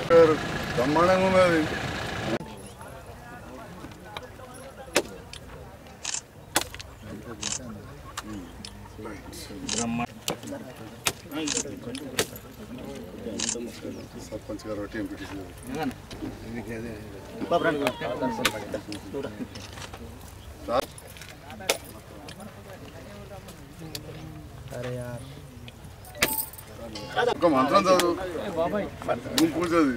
బ్రహ్మాండంగా ఉన్నది సర్పంచ్ గారు ఒకటి ఎంపీటీసీ గారు ఒక మంత్రం చదువు నువ్వు పూజ చదివి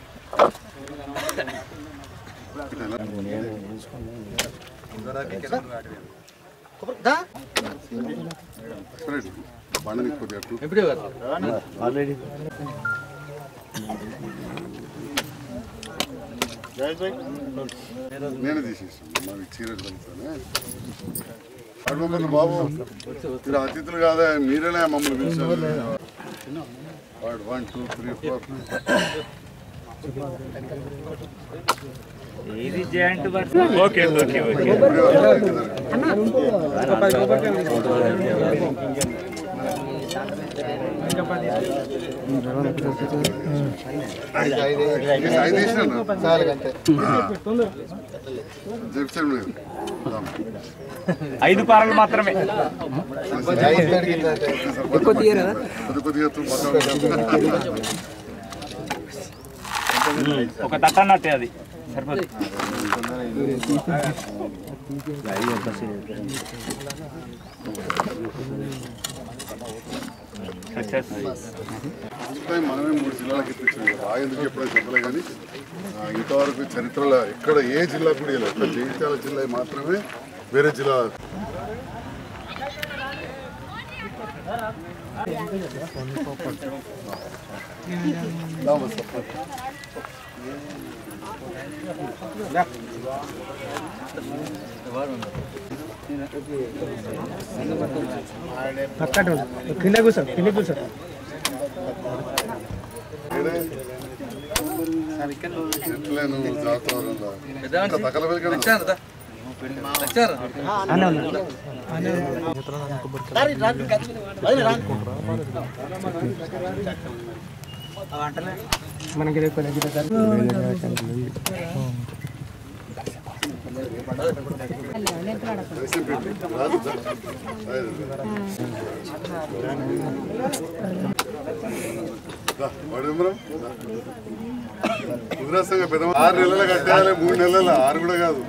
సరే బండి కొద్దిగా అటు. నేనే తీసేసాను మాకు చీరలు కలుగుతానే అడుగు బాబు మీరు అతిథులు కాదా మీరేనే మమ్మల్ని పిలిచారు వాడు వన్ టూ త్రీ ఫోర్ ఇది జాయింట్ ఓకే ఓకే ఓకే ఐదు వేసినాను చెప్తాను మీరు ఐదు పారలు మాత్రమే కొద్ది కొద్దిగా ఎత్తు పక్కన ఒక తట్ట అన్నట్టే అది సరిపోదు సక్సెస్ ఫస్ట్ టైం మనమే మూడు జిల్లాలకు ఇప్పించాం బాగా ఎందుకు ఎప్పుడైనా చెప్పలే కానీ ఆ, ఇంతవరకు చరిత్రలో ఎక్కడ ఏ జిల్లా కూడా లేదు ఒక్క జగిత్యాల జిల్లా మాత్రమే వేరే జిల్లా కింద కూర్చో కింద కూర్చో ఎట్లే నువ్వు జాతరంలో తగల వెలిగిన మనకి రేపు కుదిరేస్తాగా పెద్ద ఆరు నెలలు కట్టేయాలి మూడు నెలలు ఆరు కూడా కాదు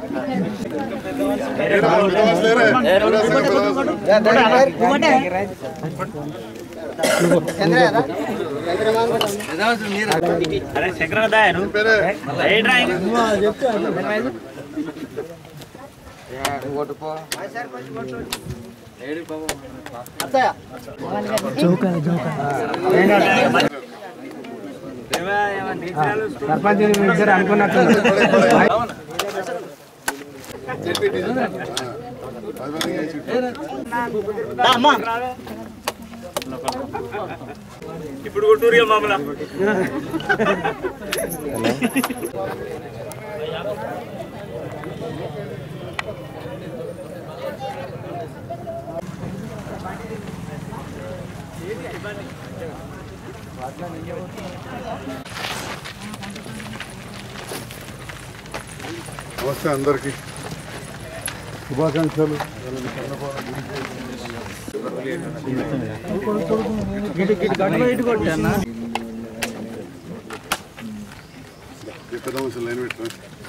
లేరే? కుదిరేస్తాగా పెద్దవాళ్ళు. అరే శంకర దాయను పేరే ఏ డ్రాయింగ్ సర్పంచ్ ఇద్దరు అనుకున్నట్టు పది మందికి వేసి ఇప్పుడు కొట్టూరు మామూలు నమస్తే అందరికి శుభాకాంక్షలు ఈ పెద్ద మనుషులు లైన్ పెట్టిన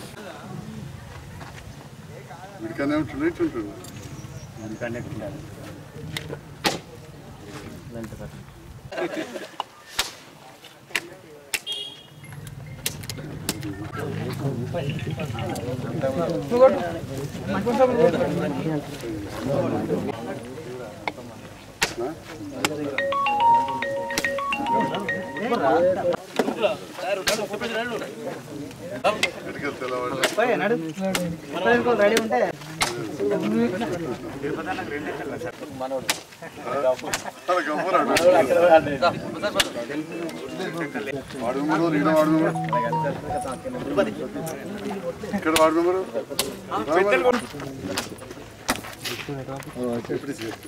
వీడికనే ఉంటుండే ఇటు ఉంటుండే ఎటుకెళ్ళి తెల్లవాడు రెడీ ఉంటే అలా గమ్మరాడు. వాడు మెంబరు, ఈయన వాడు మెంబరు. ఇక్కడ వాడు మెంబరు. ఇప్పుడు చేయండి.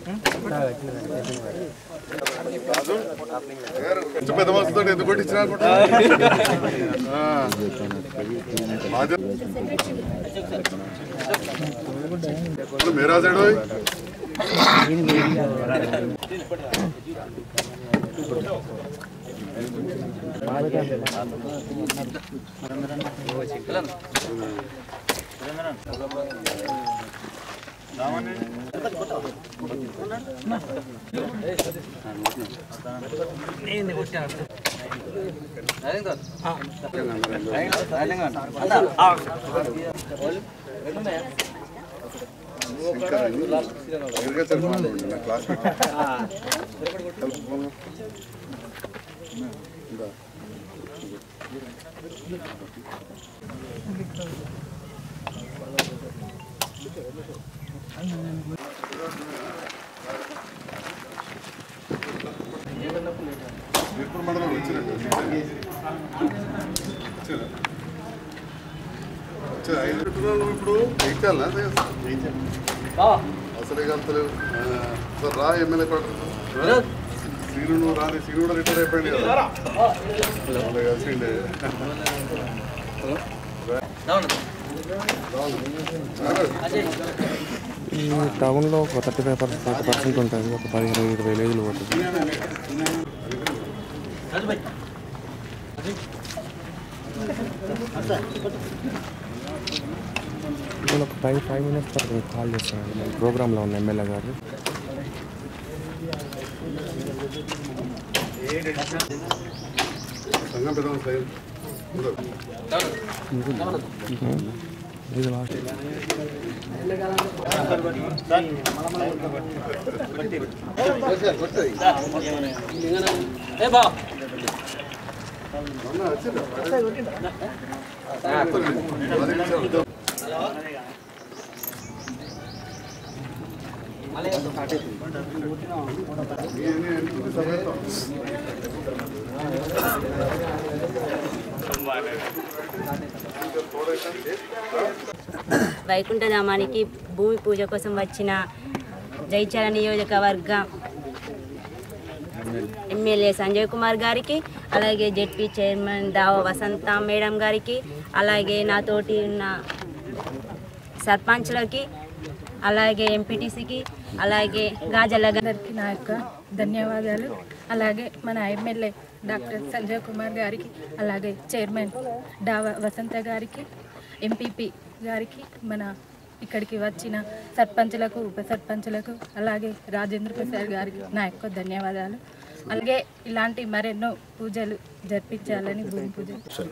రాజు కొంచెం పెద్ద మనసుతో ఎందుకు కొట్టించినా అనుకుంటా? ఆ. బాధ్యత మేరా సైడ్ పోయి. ఇంకా నేరుగా సరిపోతుంది. నా క్లాస్ కలుపుకోను. ఇందా. ఇప్పుడు మండలం వచ్చినట్టు వచ్చారా? వచ్చారా? ఐదు పెట్టుకున్నావు నువ్వు ఇప్పుడు ఎక్కాలా అసలే కలుతలేవు సార్ రా ఎమ్మెల్యే కొట్టు శ్రీను నువ్వు రాని శ్రీను కూడా రిటైర్ అయిపోయింది కదా అలా కలిసిండే ఈ టౌన్లో ఒక thirty five percent forty percent ఉంటుంది ఒక పదిహేను ఇరవై విలేజ్లు పోతుంది నేను ఒక ఫైవ్ ఫైవ్ మినిట్స్ తర్వాత మీకు కాల్ చేస్తాను నేను ప్రోగ్రాంలో ఉన్న ఎమ్మెల్యే గారు సంఘం పెద్ద సైన్ ఇది లాస్ట్ వైకుంఠధామానికి భూమి పూజ కోసం వచ్చిన జైచల నియోజకవర్గ ఎమ్మెల్యే సంజయ్ కుమార్ గారికి అలాగే ZP chairman Dava Vasantha madam గారికి అలాగే నాతోటి ఉన్న సర్పంచ్లకి అలాగే ఎంపీటీసీకి అలాగే గాజల గా- అందరికీ నా యొక్క ధన్యవాదాలు అలాగే మన ఎమ్మెల్యే డాక్టర్ సంజయ్ కుమార్ గారికి అలాగే చైర్మన్ డావా వసంత గారికి ఎంపీపీ గారికి మన ఇక్కడికి వచ్చిన సర్పంచులకు ఉప సర్పంచులకు అలాగే రాజేంద్ర ప్రసాద్ గారికి నా యొక్క ధన్యవాదాలు అలాగే ఇలాంటి మరెన్నో పూజలు జరిపించాలని భూమి పూజ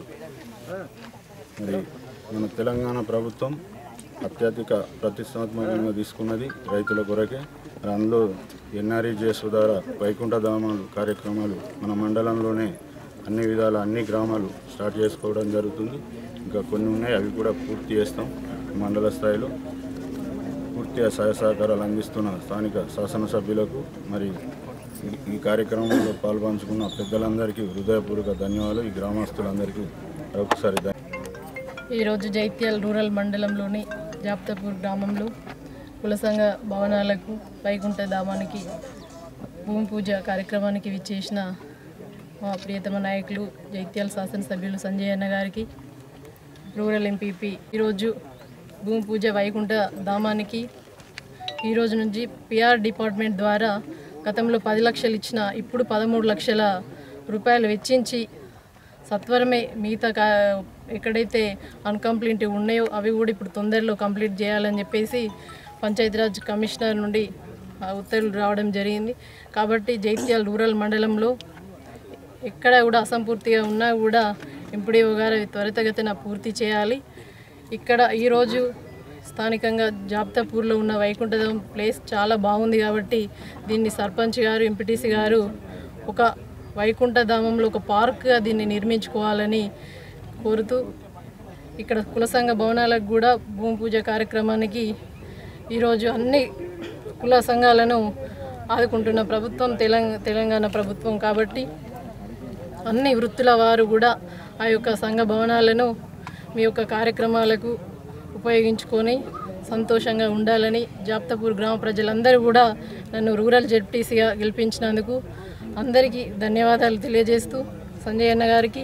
మరి మన తెలంగాణ ప్రభుత్వం అత్యధిక ప్రతిష్టాత్మకంగా తీసుకున్నది రైతుల కొరకే మరి అందులో ఎన్ఆర్ఈజేఎస్ ద్వారా వైకుంఠ ధామాలు కార్యక్రమాలు మన మండలంలోనే అన్ని విధాల అన్ని గ్రామాలు స్టార్ట్ చేసుకోవడం జరుగుతుంది ఇంకా కొన్ని ఉన్నాయి అవి కూడా పూర్తి చేస్తాం మండల స్థాయిలో పూర్తిగా సహాయ సహకారాలు అందిస్తున్న స్థానిక శాసనసభ్యులకు మరి ఈ- ఈ కార్యక్రమంలో పాల్పంచుకున్న పెద్దలందరికీ హృదయపూర్వక ధన్యవాదాలు ఈ గ్రామస్తులందరికీ ఒకసారి ధన్యవాదాలు ఈరోజు జైత్యాల్ రూరల్ మండలంలోని జాప్తపూర్ గ్రామంలో కులసంఘ భవనాలకు వైకుంఠ ధామానికి భూమి పూజ కార్యక్రమానికి విచ్చేసిన మా ప్రియతమ నాయకులు జైత్యాల శాసనసభ్యులు సంజయ్ అన్న గారికి రూరల్ ఎంపీపీ ఈరోజు భూమి పూజ వైకుంఠ ధామానికి ఈరోజు నుంచి పిఆర్ డిపార్ట్మెంట్ ద్వారా గతంలో పది లక్షలు ఇచ్చిన ఇప్పుడు పదమూడు లక్షల రూపాయలు వెచ్చించి సత్వరమే మిగతా కా ఎక్కడైతే అన్కంప్లీట్ ఉన్నాయో అవి కూడా ఇప్పుడు తొందరలో కంప్లీట్ చేయాలని చెప్పేసి పంచాయతీరాజ్ కమిషనర్ నుండి ఆ ఉత్తర్వులు రావడం జరిగింది కాబట్టి జైత్యాల రూరల్ మండలంలో ఎక్కడ కూడా అసంపూర్తిగా ఉన్నా కూడా ఎంపీడీఓ గారు త్వరితగతిన పూర్తి చేయాలి ఇక్కడ ఈరోజు స్థానికంగా జాబ్తాపూర్లో ఉన్న వైకుంఠధాం ప్లేస్ చాలా బాగుంది కాబట్టి దీన్ని సర్పంచ్ గారు ఎంపీటీసీ గారు ఒక వైకుంఠధామంలో ఒక పార్క్గా దీన్ని నిర్మించుకోవాలని కోరుతూ ఇక్కడ కుల సంఘ భవనాలకు కూడా భూమి పూజ కార్యక్రమానికి ఈరోజు అన్ని కుల సంఘాలను ఆదుకుంటున్న ప్రభుత్వం తెలంగాణ తెలంగాణ ప్రభుత్వం కాబట్టి అన్ని వృత్తుల వారు కూడా ఆ యొక్క సంఘ భవనాలను మీ యొక్క కార్యక్రమాలకు ఉపయోగించుకొని సంతోషంగా ఉండాలని జాప్తపూర్ గ్రామ ప్రజలందరూ కూడా నన్ను రూరల్ జెడ్పీసీగా గెలిపించినందుకు అందరికీ ధన్యవాదాలు తెలియజేస్తూ సంజయ్ అన్న గారికి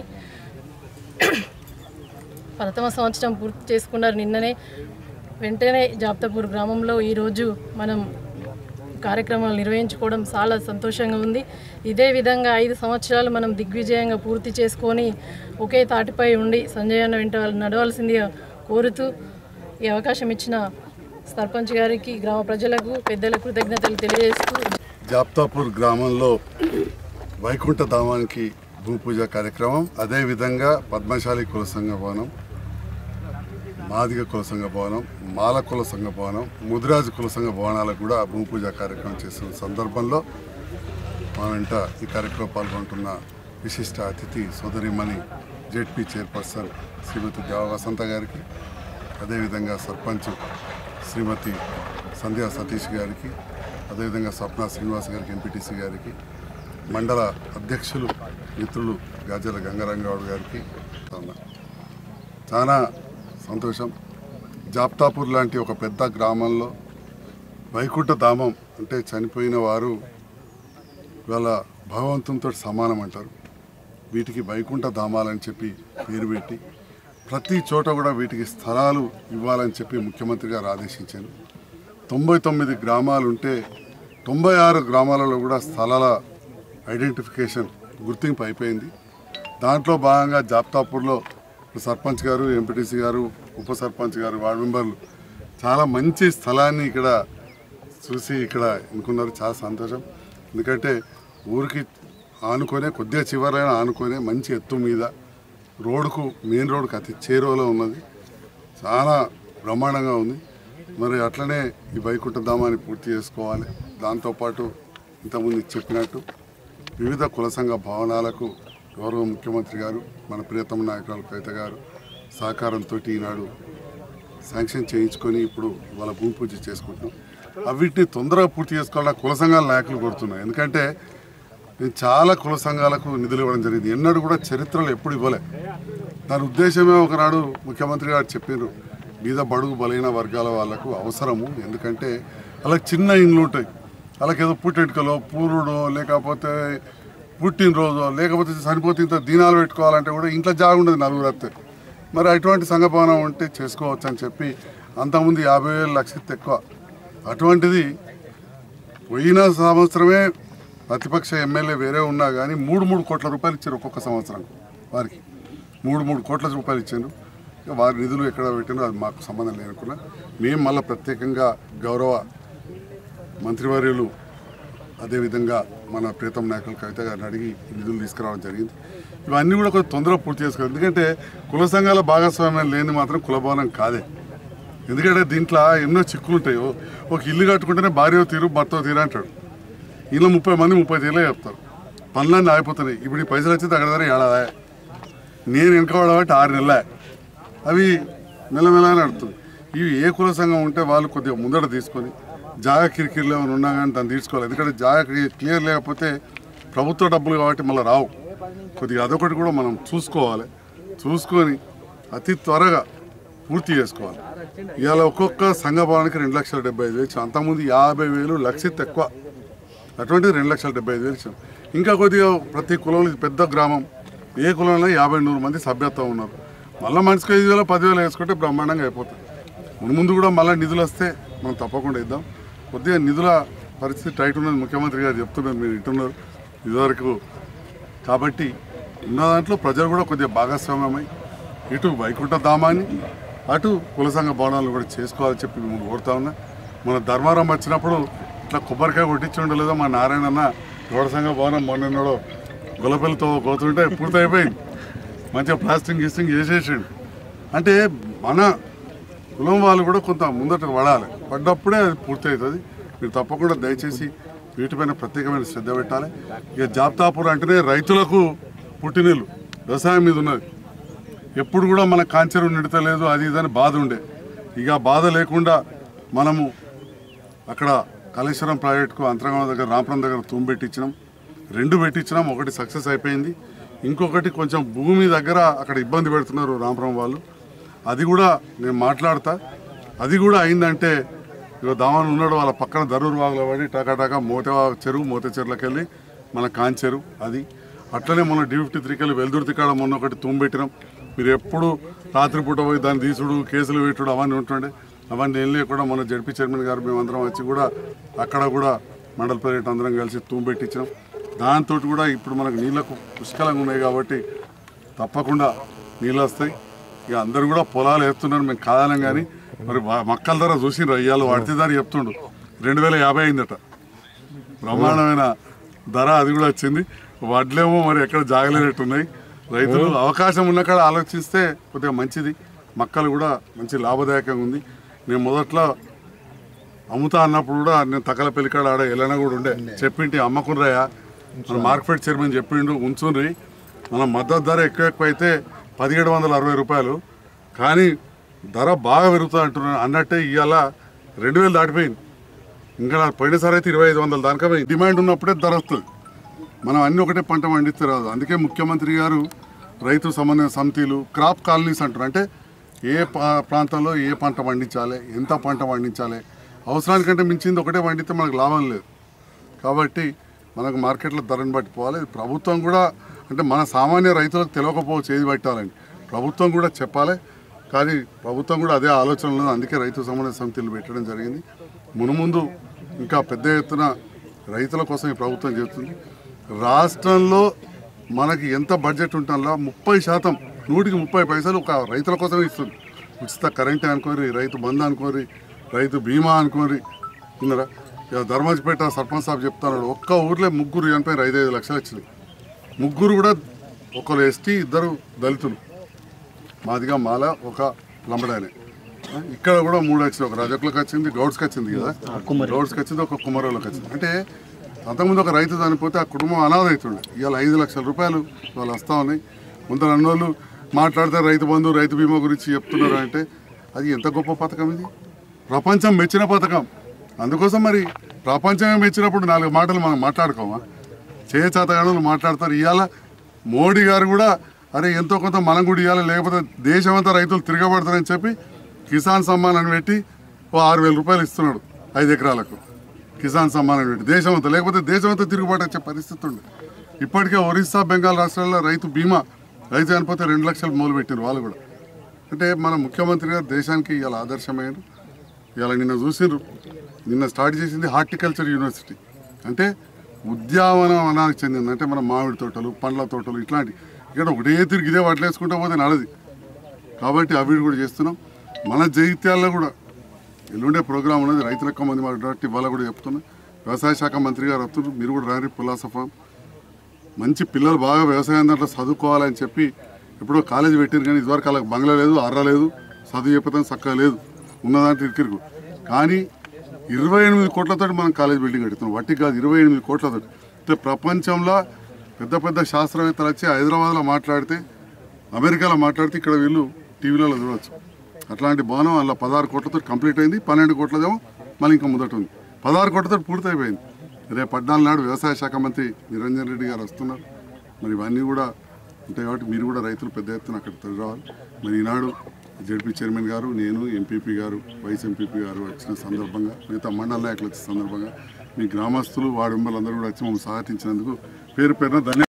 ప్రథమ సంవత్సరం పూర్తి చేసుకున్నారు నిన్ననే వెంటనే జాప్తపూర్ గ్రామంలో ఈరోజు మనం కార్యక్రమాలు నిర్వహించుకోవడం చాలా సంతోషంగా ఉంది ఇదే విధంగా ఐదు సంవత్సరాలు మనం దిగ్విజయంగా పూర్తి చేసుకొని ఒకే తాటిపై ఉండి సంజయ్ అన్న వెంట నడవాల్సిందిగా కోరుతూ ఈ అవకాశం ఇచ్చిన సర్పంచ్ గారికి గ్రామ ప్రజలకు పెద్దలకు కృతజ్ఞతలు తెలియజేస్తూ జాప్తాపూర్ గ్రామంలో వైకుంఠ ధామానికి భూమి పూజ కార్యక్రమం అదేవిధంగా పద్మశాలి కుల సంఘ భవనం మాదిగ కుల సంఘ భవనం మాల కుల సంఘ భవనం ముదిరాజు కుల సంఘ భవనాలకు కూడా భూమి పూజ కార్యక్రమం చేస్తున్న సందర్భంలో మా వెంట ఈ కార్యక్రమం పాల్గొంటున్న విశిష్ట అతిథి సోదరిమణి జెడ్పీ చైర్పర్సన్ శ్రీమతి దేవ వసంత గారికి అదేవిధంగా సర్పంచ్ శ్రీమతి సంధ్యా సతీష్ గారికి అదేవిధంగా స్వప్న శ్రీనివాస్ గారికి ఎంపీటీసీ గారికి మండల అధ్యక్షులు మిత్రులు గాజల గంగారంగౌడ్ గారికి చాలా- చాలా సంతోషం జాప్తాపూర్ లాంటి ఒక పెద్ద గ్రామంలో వైకుంఠ ధామం అంటే చనిపోయిన వారు వాళ్ళ భగవంతునితో సమానం అంటారు వీటికి వైకుంఠ ధామాలని చెప్పి పేరు పెట్టి ప్రతి చోట కూడా వీటికి స్థలాలు ఇవ్వాలని చెప్పి ముఖ్యమంత్రి గారు ఆదేశించారు తొంభై తొమ్మిది గ్రామాలు ఉంటే తొంభై ఆరు గ్రామాలలో కూడా స్థలాల ఐడెంటిఫికేషన్ గుర్తింపు అయిపోయింది దాంట్లో భాగంగా జాప్తాపూర్లో సర్పంచ్ గారు ఎంపీటీసీ గారు ఉప సర్పంచ్ గారు వార్డు మెంబర్లు చాలా మంచి స్థలాన్ని ఇక్కడ చూసి ఇక్కడ ఎన్నుకున్నారు చాలా సంతోషం ఎందుకంటే ఊరికి ఆనుకొనే కొద్దిగా చివరైన ఆనుకొనే మంచి ఎత్తు మీద రోడ్డుకు మెయిన్ రోడ్డుకు అతి చేరువలో ఉన్నది చాలా బ్రహ్మాండంగా ఉంది మరి అట్లనే ఈ వైకుంఠ ధామాన్ని పూర్తి చేసుకోవాలి దాంతోపాటు ఇంతకుముందు చెప్పినట్టు వివిధ కుల సంఘ భవనాలకు గౌరవ ముఖ్యమంత్రి గారు మన ప్రియతమ నాయకురాలు కవిత గారు సహకారంతో ఈనాడు శాంక్షన్ చేయించుకొని ఇప్పుడు వాళ్ళ భూమి పూజ చేసుకుంటున్నాం అవిటిని తొందరగా పూర్తి చేసుకోవాలని కుల సంఘాల నాయకులు కోరుతున్నాయి ఎందుకంటే నేను చాలా కుల సంఘాలకు నిధులు ఇవ్వడం జరిగింది ఎన్నడూ కూడా చరిత్రలో ఎప్పుడు ఇవ్వలే దాని ఉద్దేశమే ఒకనాడు ముఖ్యమంత్రి గారు చెప్పారు బీద బడుగు బలైన వర్గాల వాళ్ళకు అవసరము ఎందుకంటే వాళ్ళకి చిన్న ఇండ్లు ఉంటాయి వాళ్ళకి ఏదో పుట్టెంటుకలో పూరుడో లేకపోతే పుట్టినరోజు లేకపోతే చనిపోతే ఇంత దీనాలు పెట్టుకోవాలంటే కూడా ఇంట్లో జాగా ఉండదు నలుగురు వస్తే మరి అటువంటి సంఘ భవనం ఉంటే చేసుకోవచ్చు అని చెప్పి అంతకుముందు యాభై వేలు లక్షలు ఎక్కువ అటువంటిది పోయిన సంవత్సరమే ప్రతిపక్ష ఎమ్మెల్యే వేరే ఉన్నా కానీ మూడు మూడు కోట్ల రూపాయలు ఇచ్చారు ఒక్కొక్క సంవత్సరం వారికి మూడు మూడు కోట్ల రూపాయలు ఇచ్చారు ఇక వారి నిధులు ఎక్కడ పెట్టినో అది మాకు సంబంధం లేనుకున్నా మేము మళ్ళీ ప్రత్యేకంగా గౌరవ మంత్రివర్యులు అదేవిధంగా మన ప్రీతం నాయకులు కవిత గారిని అడిగి ఈ నిధులు తీసుకురావడం జరిగింది ఇవన్నీ కూడా కొంచెం తొందరగా పూర్తి చేసుకోవాలి ఎందుకంటే కుల సంఘాల భాగస్వామ్యం లేని మాత్రం కుల భవనం కాదే ఎందుకంటే దీంట్లో ఎన్నో చిక్కులు ఉంటాయి ఓ- ఒక ఇల్లు కట్టుకుంటేనే భార్య తీరు భర్త తీరు అంటాడు ఇంట్లో ముప్పై మంది ముప్పై తీరులే చెప్తారు పనులన్నీ ఆగిపోతున్నాయి ఇప్పుడు ఈ పైసలు వచ్చి అక్కడ దగ్గర ఏడాది నేను వెనకబడబట్టి ఆరు నెలలే అవి మెల్లమెల్ల నడుతుంది ఇవి ఏ కుల సంఘం ఉంటే వాళ్ళు కొద్దిగా ముందట తీసుకొని జాగా కిరికిరిలో ఏమైనా ఉన్నా కానీ దాన్ని తీసుకోవాలి ఎందుకంటే జాగా క్లియర్ లేకపోతే ప్రభుత్వ డబ్బులు కాబట్టి మళ్ళీ రావు కొద్దిగా అదొకటి కూడా మనం చూసుకోవాలి చూసుకొని అతి త్వరగా పూర్తి చేసుకోవాలి ఇవాళ ఒక్కొక్క సంఘ భవనానికి రెండు లక్షల డెబ్బై ఐదు వేలు ఇచ్చాం. అంతకుముందు యాభై వేలు లక్ష తక్కువ అటువంటిది రెండు లక్షల డెబ్బై ఐదు వేలు ఇచ్చాం ఇంకా కొద్దిగా ప్రతి కులంలో ఇది పెద్ద గ్రామం ఏ కులంలో యాభై నూరు మంది సభ్యత్వం ఉన్నారు మళ్ళీ మనిషికి ఐదు వేలు పదివేలు వేసుకుంటే బ్రహ్మాండంగా అయిపోతుంది ముందు ముందు కూడా మళ్ళీ నిధులు వస్తే మనం తప్పకుండా ఇద్దాం కొద్దిగా నిధుల పరిస్థితి టైట్ ఉన్నది ముఖ్యమంత్రి గారు చెప్తున్నారు మీరు ఇటున్నారు ఇదివరకు కాబట్టి ఉన్న దాంట్లో ప్రజలు కూడా కొద్దిగా భాగస్వామ్యమై ఇటు వైకుంఠ ధామాన్ని అటు కుల సంఘ భవనాలు కూడా చేసుకోవాలని చెప్పి మేము కోరుతా ఉన్నా మన ధర్మారం వచ్చినప్పుడు ఇట్లా కొబ్బరికాయ కొట్టించి ఉండలేదో మా నారాయణ అన్న గోడ సంఘ భవనం మొన్నలో గులపిల్లతో పోతుంటే పూర్తి అయిపోయింది మంచిగా ప్లాస్టింగ్ గిస్టింగ్ చేసేసాడు అంటే మన కులం వాళ్ళు కూడా కొంత ముందట పడాలి పడ్డప్పుడే అది పూర్తి అవుతుంది మీరు తప్పకుండా దయచేసి వీటిపైన ప్రత్యేకమైన శ్రద్ధ పెట్టాలి ఇక జాబ్తాపూర్ అంటేనే రైతులకు పుట్టినీళ్ళు వ్యవసాయం మీద ఉన్నది ఎప్పుడు కూడా మన కాంచెరు నిడతలేదు అది ఇదని బాధ ఉండే ఇక ఆ బాధ లేకుండా మనము అక్కడ కాళేశ్వరం ప్రాజెక్టుకు అంతరంగం దగ్గర రాంపురం దగ్గర తూము పెట్టించినాం రెండు పెట్టించినాం ఒకటి సక్సెస్ అయిపోయింది ఇంకొకటి కొంచెం భూమి దగ్గర అక్కడ ఇబ్బంది పెడుతున్నారు రాంపురం వాళ్ళు అది కూడా నేను మాట్లాడతా అది కూడా అయిందంటే ఇక దావన్ ఉన్నాడు వాళ్ళ పక్కన దరూరు వాగులో పడి టకాటకా మోత చెరువు మోత చెరువులకు వెళ్ళి మన కాంచెరు అది అట్లనే మొన్న డి ఫిఫ్టీ త్రీకి వెళ్ళి వెల్దుర్తి కాడ మొన్న ఒకటి తుమ్మెట్టినాం మీరు ఎప్పుడు రాత్రిపూట పోయి దాన్ని తీసుడు కేసులు పెట్టుడు అవన్నీ ఉంటుండే అవన్నీ వెళ్ళి కూడా మన జడ్పీ చైర్మన్ గారు మేమందరం వచ్చి కూడా అక్కడ కూడా మండల ప్రెసిడెంట్ అందరం కలిసి తూము పెట్టించాం దాంతో కూడా ఇప్పుడు మనకు నీళ్లకు పుష్కలంగా ఉన్నాయి కాబట్టి తప్పకుండా నీళ్ళు వస్తాయి ఇక అందరు కూడా పొలాలు వేస్తున్నారు మేము కాదనం కానీ మరి వా- మక్కల ధర చూసి ఇవాళ వాడితే ధర చెప్తుండు రెండు వేల యాభై అయిందట బ్రహ్మాండమైన ధర అది కూడా వచ్చింది వడ్లేమో మరి ఎక్కడ జాగలేనట్టున్నాయి రైతులు అవకాశం ఉన్న కాడ ఆలోచిస్తే కొద్దిగా మంచిది మక్కలు కూడా మంచి లాభదాయకంగా ఉంది నేను మొదట్లో అమ్ముతా అన్నప్పుడు కూడా నేను తక్కల పెళ్లికాడ ఆడ ఎల్లన కూడా ఉండే చెప్పింటి అమ్మకుర్రాయా మన మార్కెట్ చైర్మన్ చెప్పిండు ఉంచుండ్రి మన మద్దతు ధర ఎక్కువ ఎక్కువ అయితే పదిహేడు వందల అరవై రూపాయలు కానీ ధర బాగా పెరుగుతుంది అంటున్నాను అన్నట్టే ఇవాళ రెండు వేలు దాటిపోయింది ఇంకా నా పోయినసారి అయితే ఇరవై ఐదు వందల దానికా పోయింది. డిమాండ్ ఉన్నప్పుడే ధర వస్తుంది మనం అన్ని ఒకటే పంట పండిస్తే రాదు అందుకే ముఖ్యమంత్రి గారు రైతు సమన్వయ సమితిలు క్రాప్ కాలనీస్ అంటారు అంటే ఏ పా- ప్రాంతంలో ఏ పంట పండించాలి ఎంత పంట పండించాలి అవసరానికంటే మించింది ఒకటే పండితే మనకు లాభం లేదు కాబట్టి మనకు మార్కెట్లో ధరను బట్టి పోవాలి ప్రభుత్వం కూడా అంటే మన సామాన్య రైతులకు తెలియకపోవచ్చు ఏది పెట్టాలని ప్రభుత్వం కూడా చెప్పాలి కానీ ప్రభుత్వం కూడా అదే ఆలోచనలో ఉంది. అందుకే రైతు సమన్వయ సమితిలు పెట్టడం జరిగింది మునుముందు ఇంకా పెద్ద ఎత్తున రైతుల కోసం ఈ ప్రభుత్వం చేస్తుంది రాష్ట్రంలో మనకి ఎంత బడ్జెట్ ఉంటుందో ముప్పై శాతం నూటికి ముప్పై పైసలు ఒక రైతుల కోసమే ఇస్తుంది ఉచిత కరెంట్ అనుకోరి రైతు బంధు అనుకోరి రైతు బీమా అనుకోరి విన్నారా ఇక ధర్మజపేట సర్పంచ్ సాబ్ చెప్తున్నాడు ఒక్క ఊర్లో ముగ్గురు చనిపోయిన ఐదు ఐదు లక్షలు వచ్చినాయి ముగ్గురు కూడా ఒకరు ఎస్టీ ఇద్దరు దళితులు మాదిగా మాల ఒక లంబడానే ఆ, ఇక్కడ కూడా మూడు వచ్చింది ఒక రజకులకు వచ్చింది గౌడ్స్కి వచ్చింది కదా గౌడ్స్కి వచ్చింది ఒక కుమ్మరోళ్ళకి వచ్చింది అంటే అంతకుముందు ఒక రైతు చనిపోతే ఆ కుటుంబం అనాథ అవుతుండే ఇవాళ ఐదు లక్షల రూపాయలు వాళ్ళు వస్తూ ఉన్నాయి ముందర అన్నోళ్ళు మాట్లాడితే రైతు బంధు రైతు బీమా గురించి చెప్తున్నారు అంటే అది ఎంత గొప్ప పథకం ఇది ప్రపంచం మెచ్చిన పథకం అందుకోసం మరి ప్రపంచమే మెచ్చినప్పుడు నాలుగు మాటలు మనం మాట్లాడుకోమా చేయచాతగానులు మాట్లాడతారు ఇవాళ మోడీ గారు కూడా అరే ఎంతో కొంత మనం కూడా ఇవ్వాలి లేకపోతే దేశమంతా రైతులు తిరగబడతారని చెప్పి కిసాన్ సమ్మాన్ అని పెట్టి ఓ ఆరు వేల రూపాయలు ఇస్తున్నాడు ఐదు ఎకరాలకు కిసాన్ సమ్మాన్ అని పెట్టి దేశమంతా లేకపోతే దేశమంతా తిరుగుబాటు వచ్చే పరిస్థితి ఉంది ఇప్పటికే ఒరిస్సా బెంగాల్ రాష్ట్రాల్లో రైతు బీమా రైతు చనిపోతే రెండు లక్షలు మొదలు పెట్టారు వాళ్ళు కూడా అంటే మన ముఖ్యమంత్రి గారు దేశానికి ఇవాళ ఆదర్శమైనరు ఇవాళ నిన్న చూసిండ్రు నిన్న స్టార్ట్ చేసింది హార్టికల్చర్ యూనివర్సిటీ అంటే ఉద్యానవనానికి చెందింది అంటే మన మామిడి తోటలు పండ్ల తోటలు ఇట్లాంటి ఇక్కడ ఒకటే తిరిగి ఇదే వడ్లేసుకుంటూ పోతే నడది కాబట్టి అవి కూడా చేస్తున్నాం మన జైత్యాల్లో కూడా ఎల్లుండే ప్రోగ్రాం ఉన్నది రైతులు ఎక్కువ మంది మాట్లాడి ఇవాళ కూడా చెప్తున్నా వ్యవసాయ శాఖ మంత్రి గారు వస్తున్నారు మీరు కూడా రాని పులాసఫా మంచి పిల్లలు బాగా వ్యవసాయం దాంట్లో చదువుకోవాలని చెప్పి ఎప్పుడో కాలేజీ పెట్టారు కానీ ఇదివరకు వాళ్ళకి బంగ్లా లేదు అర్ర లేదు చదువు చెప్పడం చక్కగా లేదు ఉన్నదాంట్లో ఇరికిరుకు కానీ ఇరవై ఎనిమిది కోట్లతో మనం కాలేజ్ బిల్డింగ్ కడుతున్నాం వట్టి కాదు ఇరవై ఎనిమిది కోట్లతో అంటే ప్రపంచంలో పెద్ద పెద్ద శాస్త్రవేత్తలు వచ్చి హైదరాబాద్లో మాట్లాడితే అమెరికాలో మాట్లాడితే ఇక్కడ వీళ్ళు టీవీలలో చూడవచ్చు అట్లాంటి భవనం అలా పదహారు కోట్లతో కంప్లీట్ అయింది పన్నెండు కోట్లదేమో మళ్ళీ ఇంకా మొదట ఉంది పదహారు కోట్లతో పూర్తయిపోయింది రేపు పద్నాలుగు నాడు వ్యవసాయ శాఖ మంత్రి నిరంజన్ రెడ్డి గారు వస్తున్నారు మరి ఇవన్నీ కూడా ఉంటాయి కాబట్టి మీరు కూడా రైతులు పెద్ద ఎత్తున అక్కడ తరలి రావాలి మరి ఈనాడు జడ్పీ చైర్మన్ గారు నేను ఎంపీపీ గారు వైస్ ఎంపీపీ గారు వచ్చిన సందర్భంగా మిగతా మండల నాయకులు వచ్చిన సందర్భంగా మీ గ్రామస్తులు వాడి అందరూ కూడా వచ్చి మమ్మల్ని సహకరించినందుకు పేరు పేరున ధన్యవాదాలు